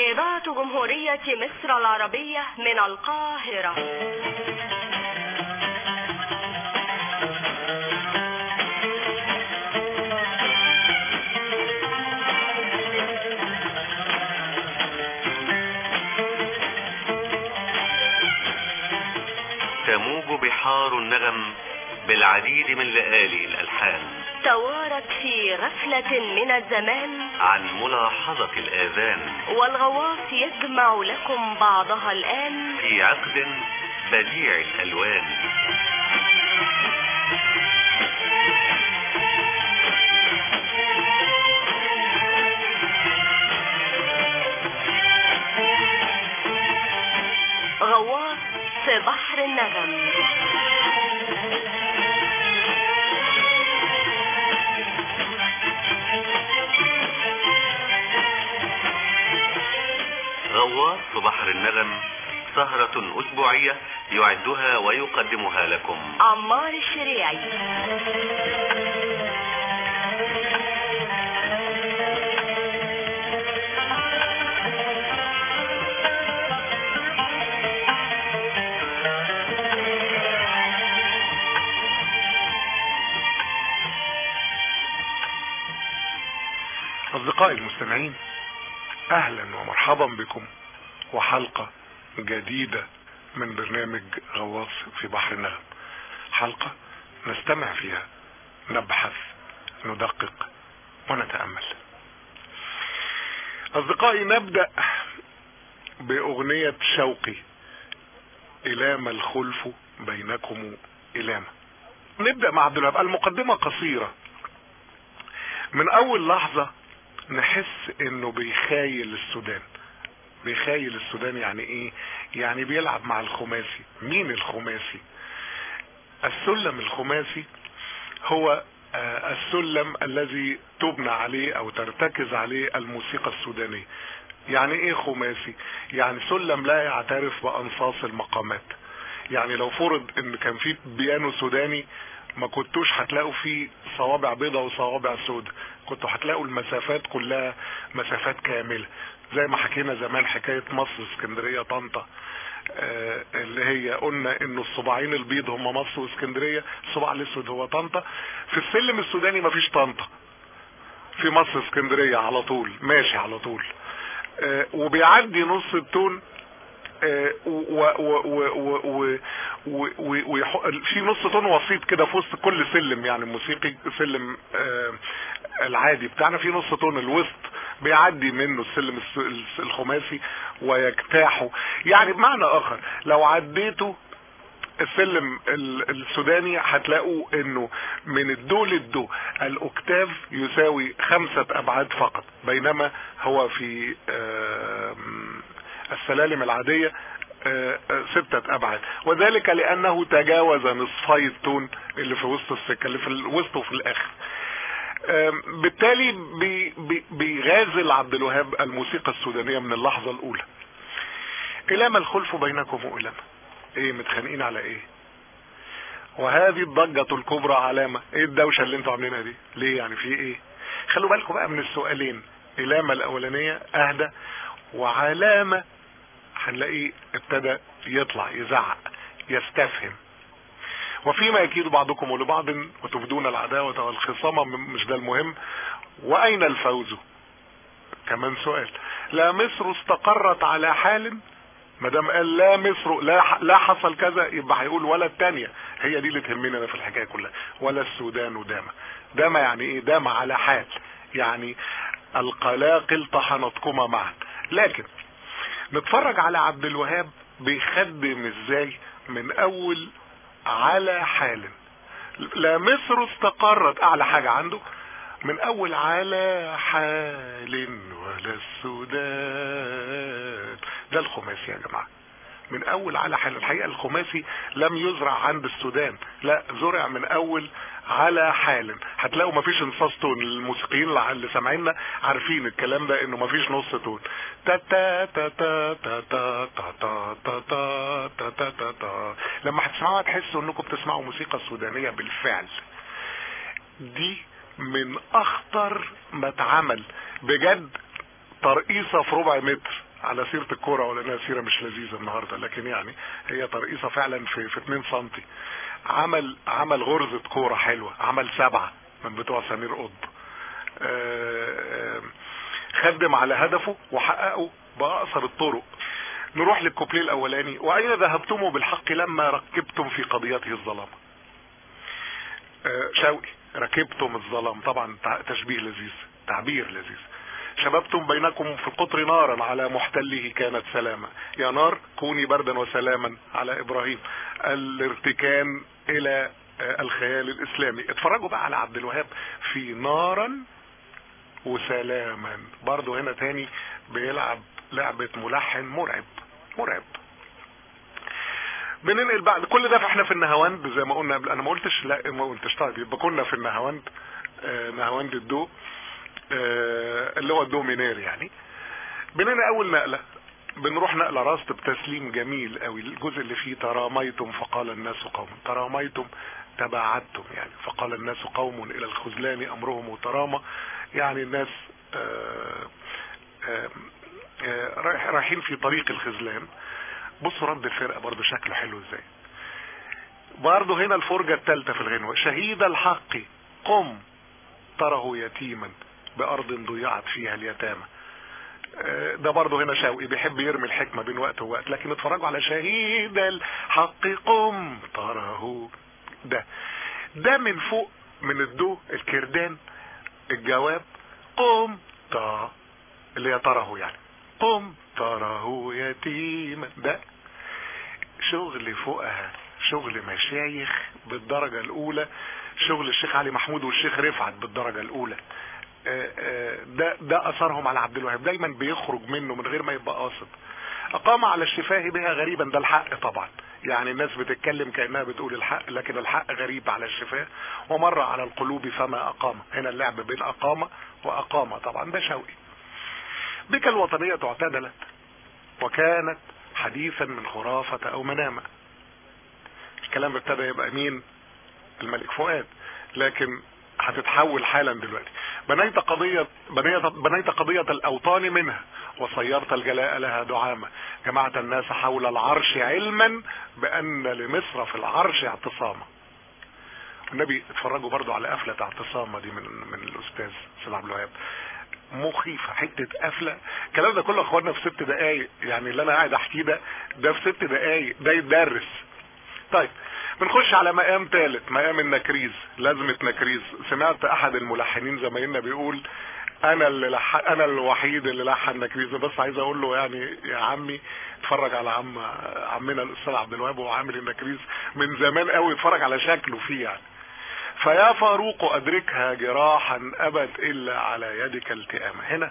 إذاعة جمهورية مصر العربية من القاهرة تموج بحار النغم بالعديد من لآلئ الألحان توارت في غفلة من الزمان عن ملاحظة الآذان والغواص يجمع لكم بعضها الآن في عقد بديع الألوان غواص في بحر النغم غواص في بحر النغم سهرة أسبوعية يعدها ويقدمها لكم عمار الشريعي أصدقائي المستمعين أهلا ومرحبا بكم وحلقة جديدة من برنامج غواص في بحر النغم حلقة نستمع فيها نبحث ندقق ونتأمل أصدقائي نبدأ بأغنية شوقي إلام الخلف بينكم إلامة نبدأ مع عبد الوهاب المقدمة قصيرة من أول لحظة نحس انه بيخايل السودان بيخايل السودان يعني ايه يعني بيلعب مع الخماسي مين الخماسي السلم الخماسي هو آه السلم الذي تبنى عليه او ترتكز عليه الموسيقى السودانية يعني ايه خماسي يعني سلم لا يعترف بانصاص المقامات يعني لو فرض ان كان في بيانو سوداني ما كنتوش هتلاقوا فيه صوابع بيضة وصوابع سودة كنتوا هتلاقوا المسافات كلها مسافات كاملة زي ما حكينا زمان حكاية مصر اسكندرية طنطا آه اللي هي قلنا انه الصباعين البيض هم مصر واسكندرية الصباع الاسود هو طنطا في السلم السوداني مفيش طنطا في مصر اسكندرية على طول ماشي على طول آه وبيعدي نص التون وفي نص تون وسيط كده في وسط كل سلم يعني موسيقي سلم العادي بتاعنا في نص تون الوسط بيعدي منه السلم الخماسي ويجتاحه يعني بمعنى اخر لو عديته السلم السوداني هتلاقوا انه من الدو للدو الاوكتاف يساوي خمسة ابعاد فقط بينما هو في السلالم العادية ستة ابعاد وذلك لانه تجاوز نصفي التون اللي في وسط السكة اللي في الوسط وفي الاخر بالتالي بي بي بيغازل عبد الوهاب الموسيقى السودانية من اللحظة الاولى الام الخلف بينكم والام ايه متخانقين على ايه وهذه الضجة الكبرى علامة ايه الدوشة اللي انتوا عاملينها دي ليه يعني في ايه خلوا بالكم بقى من السؤالين الامة الاولانية اهدى وعلامة هنلاقيه ابتدى يطلع يزعق يستفهم وفيما يكيد بعضكم لبعض وتبدون العداوة والخصامة مش ده المهم واين الفوز كمان سؤال لا مصر استقرت على حال ما دام قال لا مصر لا لا حصل كذا يبقى هيقول ولا الثانيه هي دي اللي تهمنا انا في الحكايه كلها ولا السودان دام دام يعني ايه دام على حال يعني القلاقل طحنتكما معا لكن نتفرج على عبد الوهاب بيخدم ازاي من اول على حال لا مصر استقرت اعلى حاجة عنده من اول على حال ولا السودان ده الخماسي يا جماعة من اول على حال الحقيقة الخماسي لم يزرع عند السودان لا زرع من اول على حال هتلاقوا مفيش انصاص تون الموسيقيين اللي سامعيننا عارفين الكلام ده انه مفيش نص تون تا تا تا تا تا تا تا تا تا تا تا تا تا تا لما هتسمعوها تحسوا انكم بتسمعوا موسيقى سودانية بالفعل دي من اخطر ما اتعمل بجد ترقيصة في ربع متر على سيرة الكورة ولانها سيرة مش لذيذة النهاردة لكن يعني هي ترقيصة فعلا في في 2 سنتي عمل عمل غرزة كورة حلوة عمل سبعة من بتوع سمير قطب آه، آه، خدم على هدفه وحققه بأقصر الطرق نروح للكوبليه الاولاني واين ذهبتم بالحق لما ركبتم في قضيته الظلام آه، شوقي ركبتم الظلام طبعا تع- تشبيه لذيذ تعبير لذيذ شببتم بينكم في القطر نارا على محتله كانت سلاما يا نار كوني بردا وسلاما على ابراهيم الارتكان الى آه، الخيال الاسلامي اتفرجوا بقى على عبد الوهاب في نارا وسلاما برضه هنا تاني بيلعب لعبة ملحن مرعب مرعب بننقل بعد كل ده فاحنا في النهاوند زي ما قلنا قبل انا ما قلتش لا ما قلتش طيب يبقى كنا في النهاوند آه نهاوند الدو آه اللي هو الدو مينير يعني بننقل اول نقلة بنروح نقلة راست بتسليم جميل قوي الجزء اللي فيه تراميتم فقال الناس قوم تراميتم تباعدتم يعني فقال الناس قوم الى الخذلان امرهم ترامى يعني الناس آه آه آه رايح- رايحين في طريق الخذلان بصوا رد الفرقة برضو شكله حلو ازاي برضو هنا الفرجة الثالثة في الغنوة شهيد الحق قم تره يتيما بأرض ضيعت فيها اليتامى آه، ده برضه هنا شوقي بيحب يرمي الحكمة بين وقت ووقت لكن اتفرجوا على شهيد الحق قم تره ده ده من فوق من الدو الكردان الجواب قم تا اللي هي تره يعني قم تره يتيما ده شغل فوقها شغل مشايخ بالدرجة الأولى شغل الشيخ علي محمود والشيخ رفعت بالدرجة الأولى آه، آه، ده ده أثرهم على عبد الوهاب دايما بيخرج منه من غير ما يبقى قاصد أقام على الشفاه بها غريبا ده الحق طبعا يعني الناس بتتكلم كأنها بتقول الحق لكن الحق غريب على الشفاه ومر على القلوب فما أقام هنا اللعب بين أقامة وأقامة طبعا ده شوقي بك الوطنية اعتدلت وكانت حديثا من خرافة أو منامة الكلام ابتدى يبقى مين الملك فؤاد لكن هتتحول حالا دلوقتي بنيت قضية بنيت, بنيت قضية الأوطان منها وصيرت الجلاء لها دعامة جمعت الناس حول العرش علما بأن لمصر في العرش اعتصاما النبي اتفرجوا برضو على قفلة اعتصامة دي من من الأستاذ سيد عبد الوهاب مخيفة حتة قفلة الكلام ده كله اخوانا في ست دقايق يعني اللي انا قاعد احكيه ده ده في ست دقايق ده يتدرس طيب بنخش على مقام ثالث مقام النكريز لازمة نكريز سمعت احد الملحنين زمايلنا بيقول انا اللي لح... انا الوحيد اللي لحن نكريز بس عايز اقول له يعني يا عمي اتفرج على عم عمنا الاستاذ عبد الوهاب وهو عامل النكريز من زمان قوي اتفرج على شكله فيه يعني فيا فاروق ادركها جراحا ابت الا على يدك التئامة هنا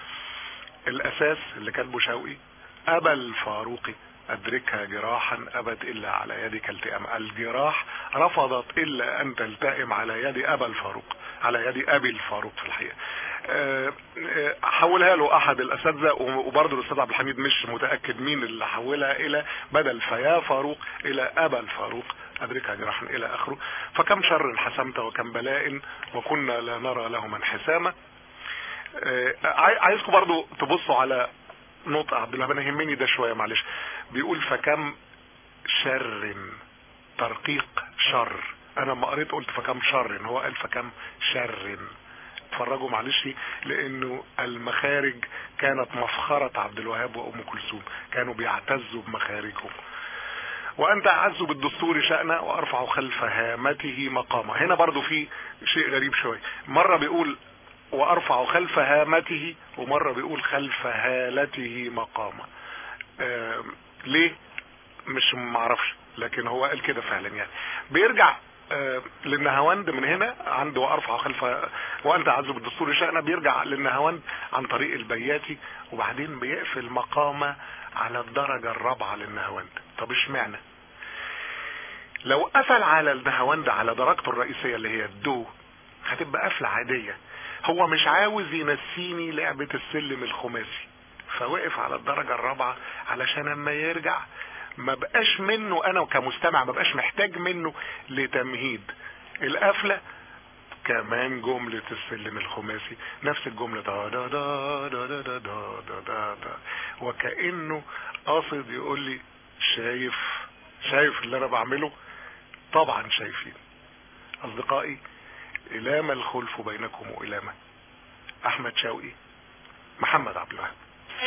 الاساس اللي كاتبه شوقي ابى الفاروق ادركها جراحا ابت الا على يدك التئامة الجراح رفضت الا ان تلتئم على يد ابا الفاروق على يد ابي الفاروق في الحقيقة أه أه حولها له احد الاساتذه وبرضه الاستاذ عبد الحميد مش متاكد مين اللي حولها الى بدل فيا فاروق الى ابا الفاروق ادركها جراحا الى اخره فكم شر حسمت وكم بلاء وكنا لا نرى لهما انحساما أه عايزكم برضو تبصوا على نطق عبد الوهاب انا يهمني ده شويه معلش بيقول فكم شر ترقيق شر انا لما قريت قلت فكم شر هو قال فكم شر اتفرجوا معلش لانه المخارج كانت مفخرة عبد الوهاب وام كلثوم كانوا بيعتزوا بمخارجهم وانت اعز بالدستور شأنا وارفع خلف هامته مقاما هنا برضو في شيء غريب شوية مرة بيقول وارفع خلف هامته ومرة بيقول خلف هالته مقاما آه ليه مش معرفش لكن هو قال كده فعلا يعني بيرجع آه للنهاوند من هنا عنده وارفع خلف وانت اعز بالدستور شأنا بيرجع للنهاوند عن طريق البياتي وبعدين بيقفل مقامه على الدرجة الرابعة للنهاوند طب اشمعنى لو قفل على النهاوند على درجته الرئيسية اللي هي الدو هتبقى قفلة عادية هو مش عاوز ينسيني لعبة السلم الخماسي فوقف على الدرجة الرابعة علشان اما يرجع ما بقاش منه انا كمستمع ما بقاش محتاج منه لتمهيد القفلة كمان جملة السلم الخماسي نفس الجملة دا دا دا دا دا دا دا دا دا دا وكأنه قاصد يقول لي شايف شايف اللي انا بعمله طبعا شايفين اصدقائي الام الخلف بينكم والامه احمد شوقي محمد عبد الوهاب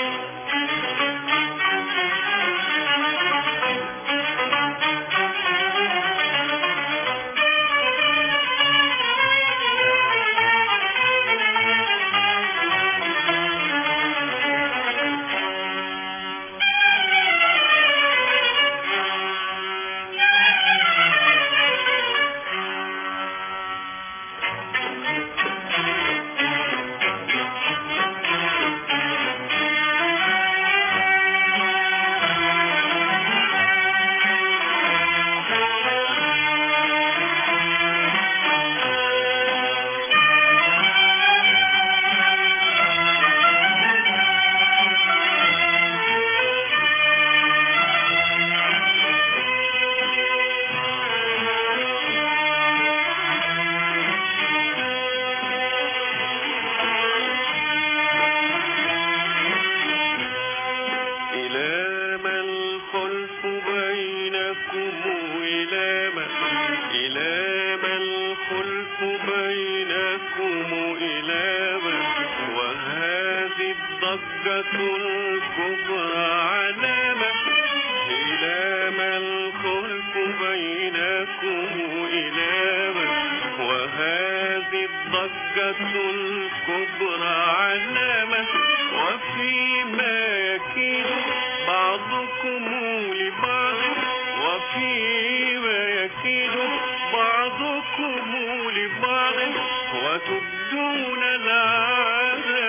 إلى ما الخلف بينكم إلى ما إلى ما الخلف بينكم إلى ما وهذه الضجة الكبرى علامة إلى ما الخلف بينكم إلى ما وهذه الضجة الكبرى علامة وفيما يكيد بعضكم لبعض وفيما يكيد بعضكم لبعض وتبدون العداوة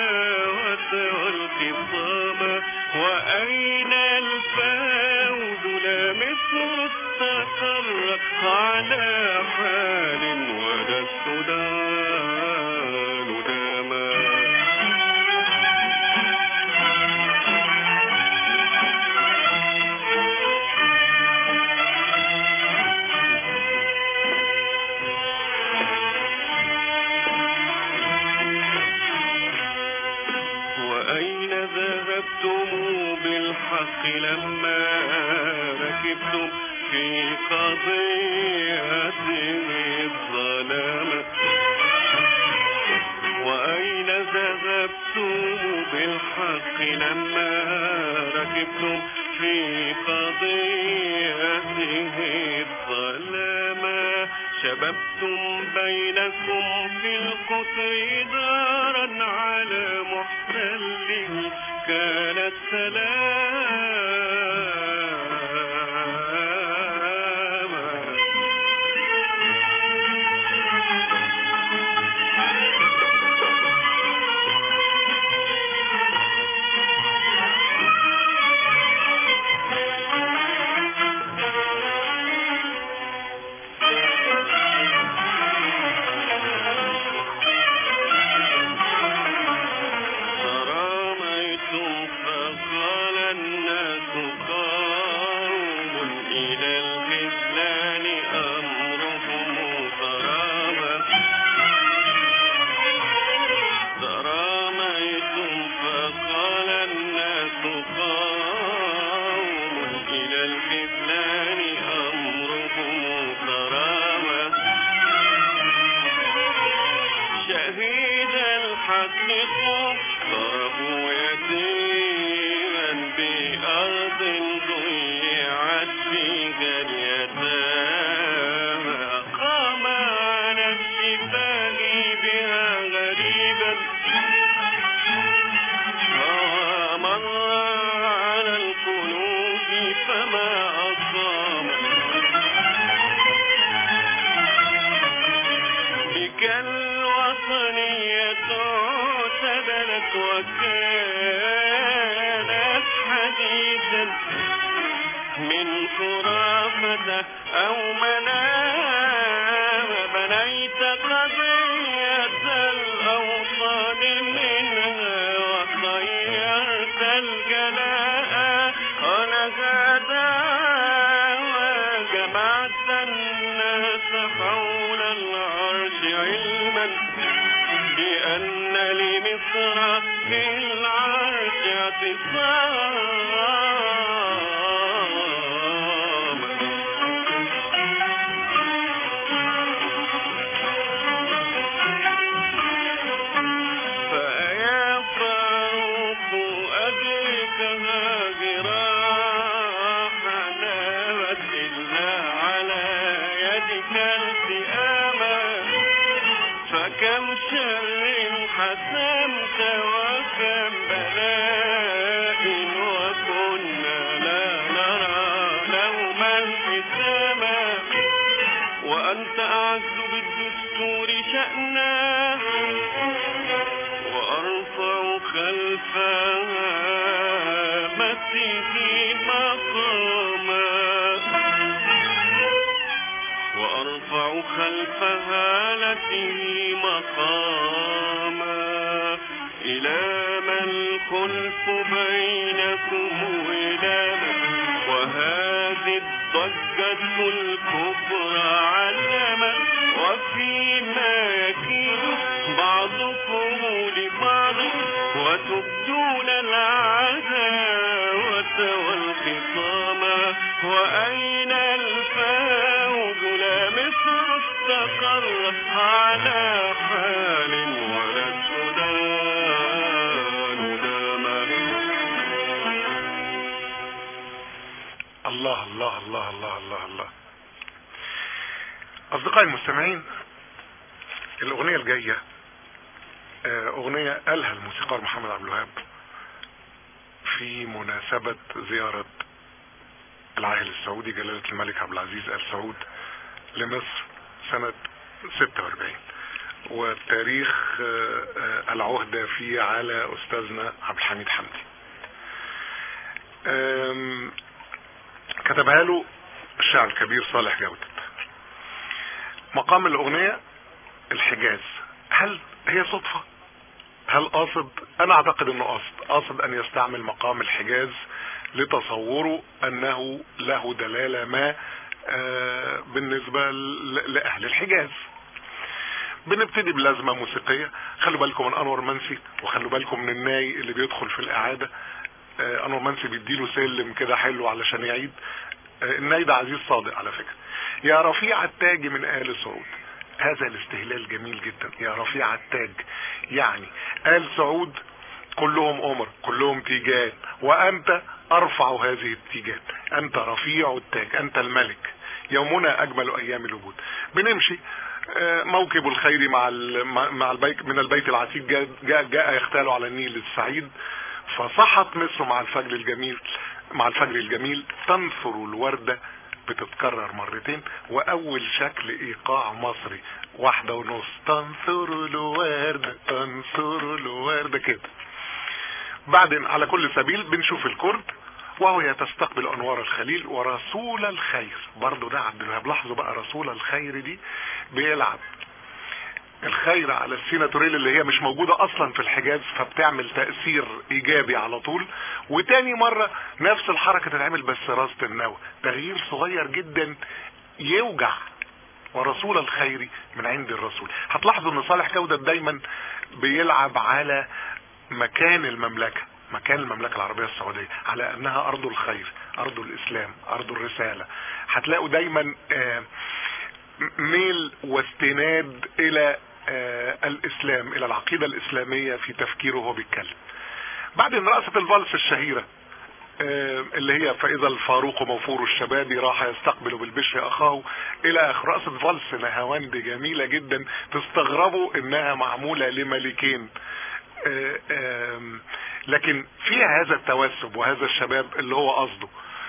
والخصام وأين الفوز لا مصر استقر على حال ولا السودان داما وأين ذهبتم بالحق لما ركبتم في قضية الظلام وأين ذهبتم بالحق لما ركبتم في قضية الظلام شببتم بينكم في القطر دارا على محتل كانت سلاما تراميتم فقال الناس قوم إلى الخذلان أمرهم ترامى تراميتم فقال الناس قوم إلى الخذلان أمرهم ترامى شهيد الحق ضربوا يتيما بأرض ضيعت فيها اليتامى قام على الشفاه بها غريبا ومر على القلوب فما أصاب بك الوطنية اعتدلت وكانت حديثا من خرافة أو منام بنيت قضية الأوطان منها وخيرت الجلاء ولها دعوى جمعت الناس حول العرش علما بأن لمصر في العرش اعتصاما فكها جراح نامت إلا على يدك التئاما فكم شر حسمت وكم بلاء وكنا لا نرى لوما حساما وأنت أعز بالدستور شأنا وأرفع خلفها مسه مقاما وأرفع خلفها التي مقاما إلى ما الخلف بينكم إلى من وهذه الضجة الكبرى علما وفيما يكيد بعضكم لبعض وتبدون العداوة والخصام وأين الفوز لا مصر استقر على حال ولا السودان داما الله الله الله الله الله الله اصدقائي المستمعين الاغنية الجاية آه، اغنية قالها الموسيقار محمد عبد الوهاب في مناسبة زيارة العاهل السعودي جلالة الملك عبد العزيز ال سعود لمصر سنة 46 والتاريخ آه، آه، العهدة فيه على استاذنا عبد الحميد حمدي آم، كتبها له الشاعر الكبير صالح جودة مقام الأغنية الحجاز هل هي صدفة هل قاصد انا اعتقد انه قاصد قاصد ان يستعمل مقام الحجاز لتصوره انه له دلالة ما آه، بالنسبة ل- لأهل الحجاز بنبتدي بلازمة موسيقية خلوا بالكم من أنور منسي وخلوا بالكم من الناي اللي بيدخل في الإعادة آه، أنور منسي بيديله سلم كده حلو علشان يعيد آه، الناي ده عزيز صادق على فكرة يا رفيع التاج من آل سعود هذا الاستهلال جميل جدا يا رفيع التاج يعني آل سعود كلهم أمر كلهم تيجان وأنت أرفع هذه التيجان أنت رفيع التاج أنت الملك يومنا أجمل أيام الوجود بنمشي آه، موكب الخير مع ال- مع مع البيت من البيت العتيق جاء, جاء, جاء يختال على النيل السعيد فصحت مصر مع الفجر الجميل مع الفجر الجميل تنثر الوردة بتتكرر مرتين واول شكل ايقاع مصري واحدة ونص تنثر الوردة تنثر الوردة كده بعدين على كل سبيل بنشوف الكرد وهي تستقبل انوار الخليل ورسول الخير برضو ده عبد الوهاب لاحظوا بقى رسول الخير دي بيلعب الخير على السيناتوريل اللي هي مش موجودة اصلا في الحجاز فبتعمل تأثير ايجابي على طول وتاني مرة نفس الحركة تتعمل بس راسة النوى تغيير صغير جدا يوجع ورسول الخير من عند الرسول هتلاحظوا ان صالح جودة دايما بيلعب على مكان المملكة مكان المملكة العربية السعودية على انها ارض الخير ارض الاسلام ارض الرسالة هتلاقوا دايما آه، ميل واستناد الى آه، الاسلام الى العقيدة الاسلامية في تفكيره وهو بيتكلم بعدين رقصة الفالس الشهيرة آه، اللي هي فاذا الفاروق موفور الشباب راح يستقبل بالبشر اخاه الى اخر رقصة فالس نهاوند جميلة جدا تستغربوا انها معمولة لملكين آه، آم، لكن فيها هذا التوسب وهذا الشباب اللي هو قصده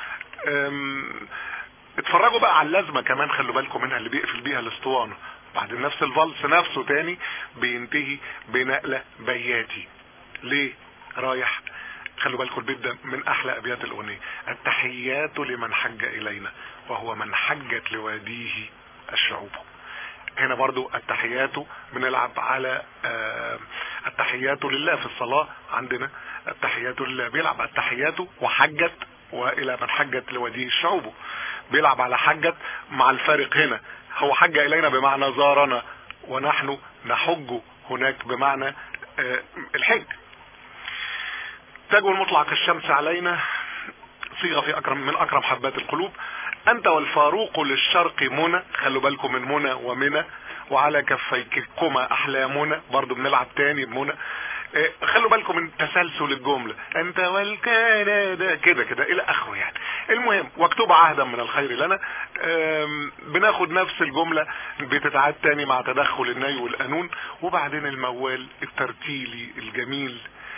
آم، اتفرجوا بقى على اللازمة كمان خلوا بالكم منها اللي بيقفل بيها الاسطوانة بعد نفس الفالس نفسه تاني بينتهي بنقلة بياتي ليه رايح خلوا بالكم البيت ده من احلى ابيات الاغنية التحيات لمن حج الينا وهو من حجت لواديه الشعوب هنا برضو التحيات بنلعب على آه، التحيات لله في الصلاة عندنا التحيات لله بيلعب التحيات وحجت والى من حجت لواديه الشعوب بيلعب على حجت مع الفارق هنا هو حج الينا بمعنى زارنا ونحن نحج هناك بمعنى آه، الحج تاج المطلع كالشمس علينا صيغة في أكرم من أكرم حبات القلوب أنت والفاروق للشرق منى خلوا بالكم من منى ومنى وعلى كفيكما أحلامنا برضو بنلعب تاني بمنى آه، خلوا بالكم من تسلسل الجملة انت والكندا كده كده الى اخره يعني المهم واكتب عهدا من الخير لنا آم، بناخد نفس الجملة بتتعاد تاني مع تدخل الني والقانون وبعدين الموال الترتيلي الجميل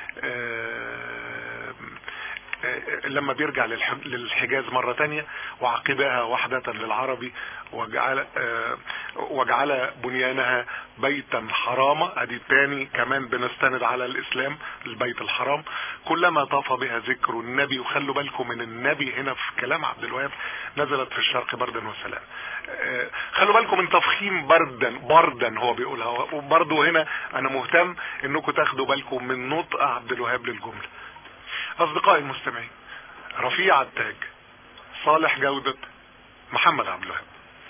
آم، آه، لما بيرجع للح- للحجاز مرة تانية وعقبها وحدة للعربي وجعل آه، وجعل بنيانها بيتا حراما ادي التاني كمان بنستند على الاسلام البيت الحرام كلما طاف بها ذكر النبي وخلوا بالكم من النبي هنا في كلام عبد الوهاب نزلت في الشرق بردا وسلام آه، خلوا بالكم من تفخيم بردا بردا هو بيقولها وبرضه هنا انا مهتم انكم تاخدوا بالكم من نطق عبد الوهاب للجمله اصدقائي المستمعين رفيع التاج صالح جودة محمد عبد الوهاب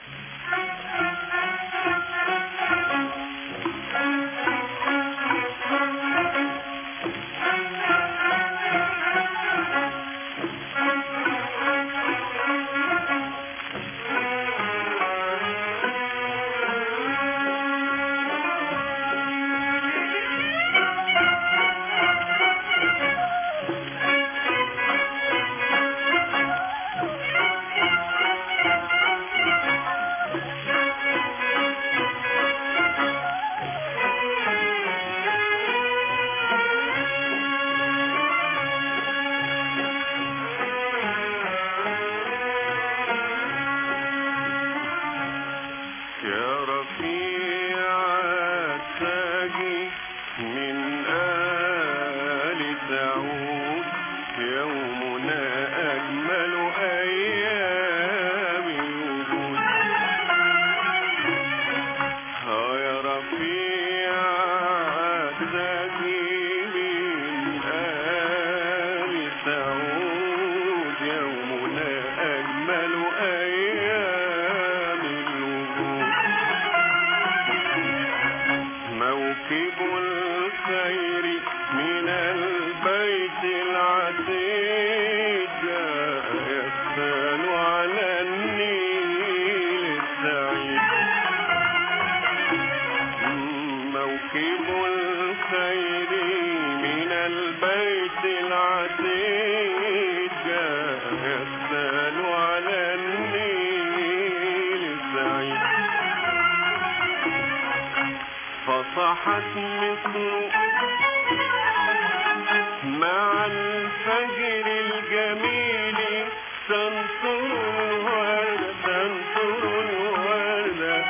يا رفيع التاج من آل تعود يومنا أجمل أيام الوجود ها يا رفيع التاج من آل تعود يومنا أجمل أيام الوجود موكب الخير من البيت العتيق جاء يسال على النيل السعيد موكب الخير من البيت العتيق جاء يسال على النيل السعيد فصحت مصر مع الفجر الجميل تنصر الورد تنصر الورد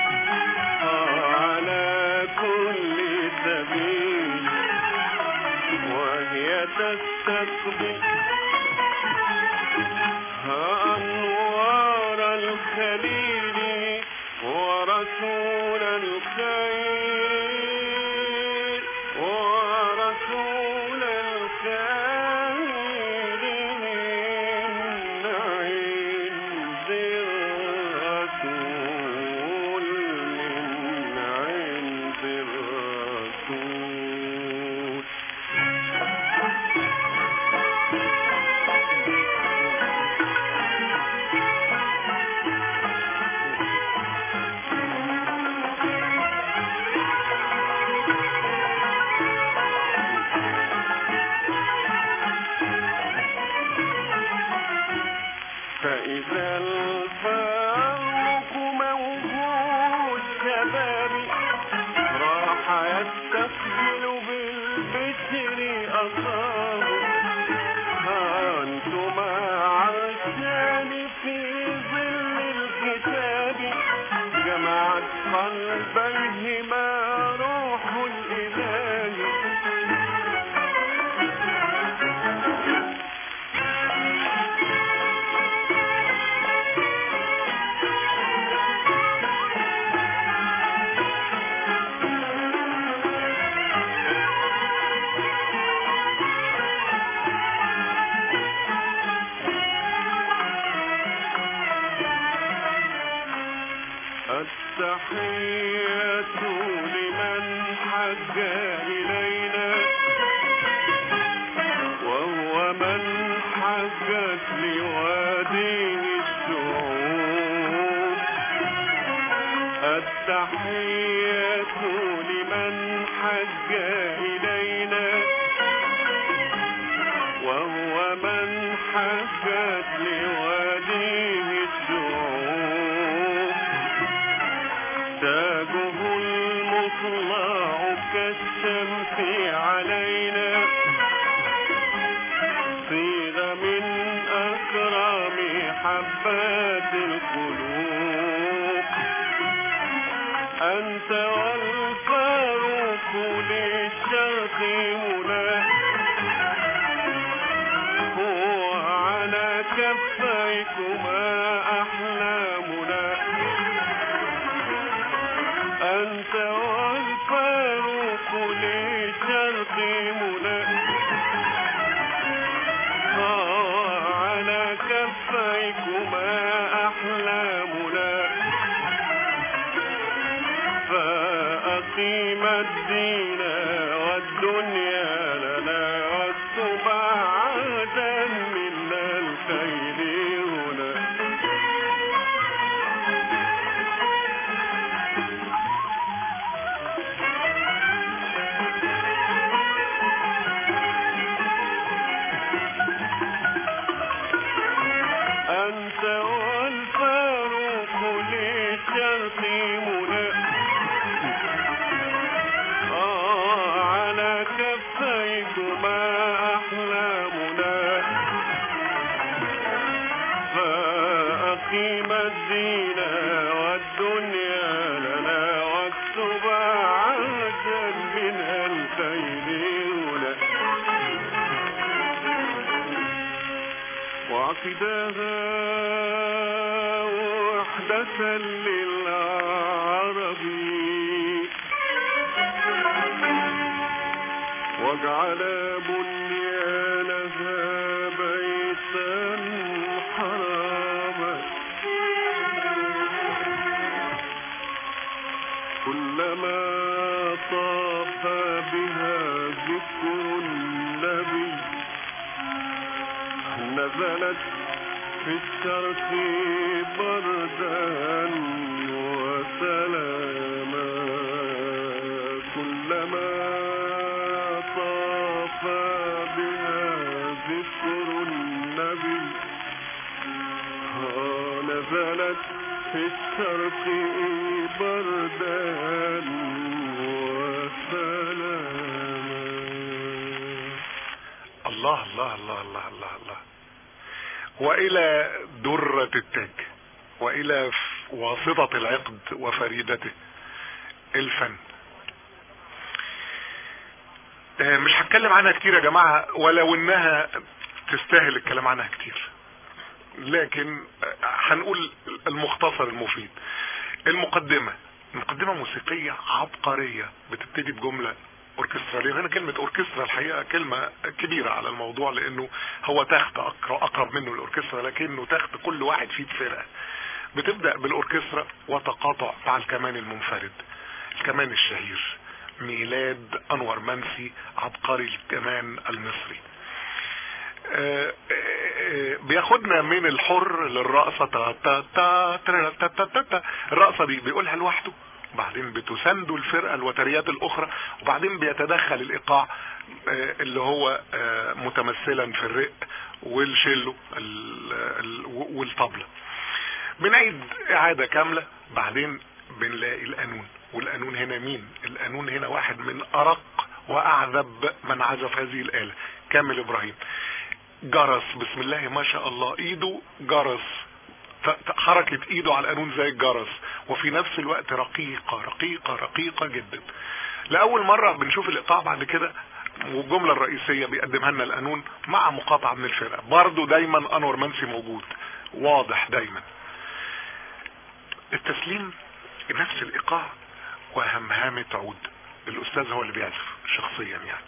على كل سبيل وهي تستقبل أنوار الخليل ورسول الخير ورسول الخير من عند الرسول من عند الرسول فإذا الفاروق موجود شبابي راح يستقبل بالبشر أصابه أنتما عرشان في ظل الكتاب جمعت قلبيهما روح الإله التحية لمن حج إلينا وهو من حجت لواديه الشعوب التحية لمن حج إلينا من حكت لواديه الشعوب تاجه المطلع كالشمس علينا صيغ من أكرم حبات القلوب أنت والفاروق للشرق منى هو على كفيكما أحلامنا أنت والفاروق للشرق منى آه على كفيكما أحلامنا فأقيم الدين والدنيا لنا واكتب عهدا منا الخير هنا أنت والفاروق للشرق منى آه على كفيكما أحلامنا فأقيم الدين والدنيا لنا واكتب عهدا منها الخير هنا وعقدها وحدة للعرب واجعل بنيانها بيتا حراما كلما طاف بها ذكر النبي نزلت في الشرق بردا وسلاما كلما طاف بها ذكر النبي ها نزلت في الشرق بردا وسلاما الله الله الله الله الله الله والى درة التاج والى ف- واسطة العقد وفريدته الفن آه، مش هتكلم عنها كتير يا جماعة ولو انها تستاهل الكلام عنها كتير لكن آه، هنقول المختصر المفيد المقدمة مقدمة موسيقية عبقرية بتبتدي بجملة اوركسترالية هنا كلمة اوركسترا الحقيقة كلمة كبيرة على الموضوع لانه هو تخت أقر- اقرب منه الاوركسترا لكنه تخت كل واحد فيه بفرقة بتبدأ بالاوركسترا وتقاطع مع الكمان المنفرد الكمان الشهير ميلاد انور منسي عبقري الكمان المصري آه، آه، بياخدنا من الحر للرقصة تا تا تا ترا تا تا تا تا. الرقصة دي بيقولها لوحده وبعدين بتساند الفرقة الوتريات الأخرى وبعدين بيتدخل الإيقاع آه، اللي هو آه، متمثلا في الرق والشيلو ال- ال- والطبلة بنعيد إعادة كاملة بعدين بنلاقي القانون والقانون هنا مين القانون هنا واحد من أرق وأعذب من عزف هذه الآلة كامل إبراهيم جرس بسم الله ما شاء الله ايده جرس ت- ت- حركة ايده على القانون زي الجرس وفي نفس الوقت رقيقة رقيقة رقيقة جدا لأول مرة بنشوف الإيقاع بعد كده والجملة الرئيسية بيقدمها لنا القانون مع مقاطعة من الفرقة برضو دايما أنور منسي موجود واضح دايما التسليم نفس الإيقاع وهمهامة عود الأستاذ هو اللي بيعزف شخصيا يعني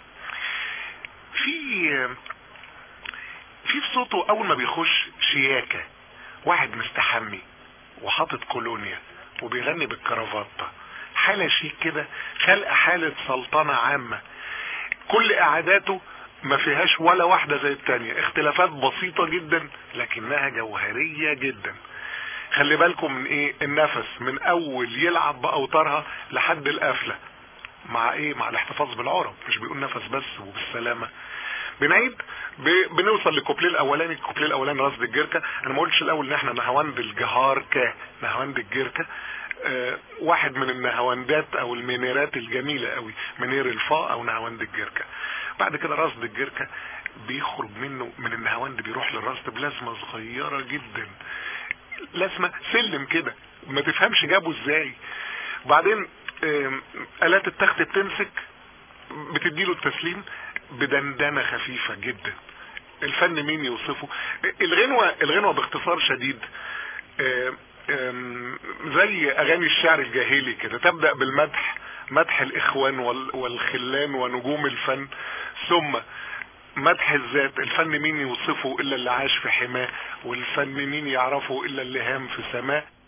في في في صوته اول ما بيخش شياكة واحد مستحمي وحاطط كولونيا وبيغني بالكرافطة حالة شيك كده خلق حالة سلطنة عامة كل قعداته ما فيهاش ولا واحدة زي التانية اختلافات بسيطة جدا لكنها جوهرية جدا خلي بالكم من ايه النفس من اول يلعب باوتارها لحد القفلة مع ايه مع الاحتفاظ بالعرب مش بيقول نفس بس وبالسلامة بنعيد ب- بنوصل للكوبليه الاولاني الكوبليه الاولاني رصد الجركه انا ما قلتش الاول ان احنا نهواند الجهار ك نهواند الجركه آه، واحد من النهواندات او المنيرات الجميله قوي منير الفاء او نهواند الجركه بعد كده رصد الجركه بيخرج منه من النهواند بيروح للرصد بلازمه صغيره جدا لازمه سلم كده ما تفهمش جابه ازاي وبعدين آم، الات التخت بتمسك بتديله التسليم بدندنه خفيفه جدا الفن مين يوصفه الغنوه الغنوه باختصار شديد آم، آم، زي اغاني الشعر الجاهلي كده تبدا بالمدح مدح الاخوان وال- والخلان ونجوم الفن ثم مدح الذات الفن مين يوصفه الا اللي عاش في حماه والفن مين يعرفه الا اللي هام في سماه